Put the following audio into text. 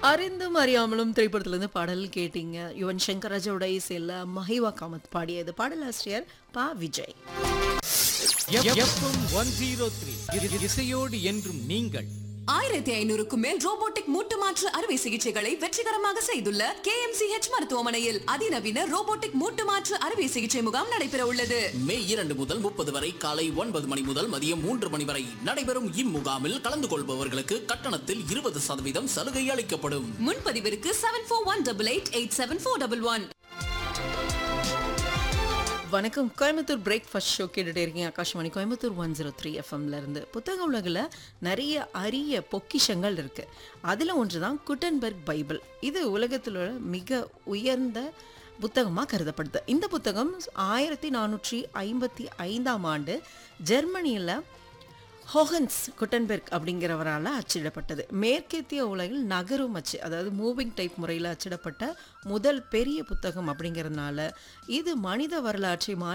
அறிந்தும் அறியாமலும் திரைப்படத்திலிருந்து பாடல் கேட்டீங்க யுவன் சங்கர் ராஜாவோட இசையில் மஹிவா காமத் பாடியது பாடலாசிரியர் Pa Vijay FM one zero three இசையோடு என்றும் நீங்கள் ஆயிரத்தி ஐநூறுக்கும் மேல் ரோபோட்டிக் மூட்டு மாற்று அறுவை சிகிச்சைகளை வெற்றிகரமாக செய்துள்ள கே மருத்துவமனையில் அதிநவீன ரோபோட்டிக் மூட்டு மாற்று அறுவை சிகிச்சை முகாம் நடைபெற உள்ளது மே இரண்டு முதல் முப்பது வரை காலை ஒன்பது மணி முதல் மதியம் மூன்று மணி வரை நடைபெறும் இம்முகாமில் கலந்து கொள்பவர்களுக்கு கட்டணத்தில் இருபது சதவீதம் சலுகை அளிக்கப்படும் முன்பதிவிற்கு seven four one double eight eight seven four double one வணக்கம் கோயம்புத்தூர் பிரேக்ஃபாஸ்ட் ஷோ கேட்டுட்டே இருக்கீங்க Akashvani Coimbatore one zero three எஃப்எம்ல இருந்து புத்தக உலகில் நிறைய அரிய பொக்கிஷங்கள் இருக்கு அதில் ஒன்று தான் குட்டன்பர்க் பைபிள் இது உலகத்தில் உள்ள மிக உயர்ந்த புத்தகமாக கருதப்படுது இந்த புத்தகம் ஆயிரத்தி நானூற்றி ஐம்பத்தி ஐந்தாம் ஆண்டு ஜெர்மனியில் ஹோகன்ஸ் குட்டன்பெர்க் அப்படிங்கிறவரால் அச்சிடப்பட்டது மேற்கத்திய உலகில் நகரும் அச்சு அதாவது மூவிங் டைப் முறையில் அச்சிடப்பட்ட முதல் பெரிய புத்தகம் அப்படிங்கிறதுனால இது மனித வரலாற்றை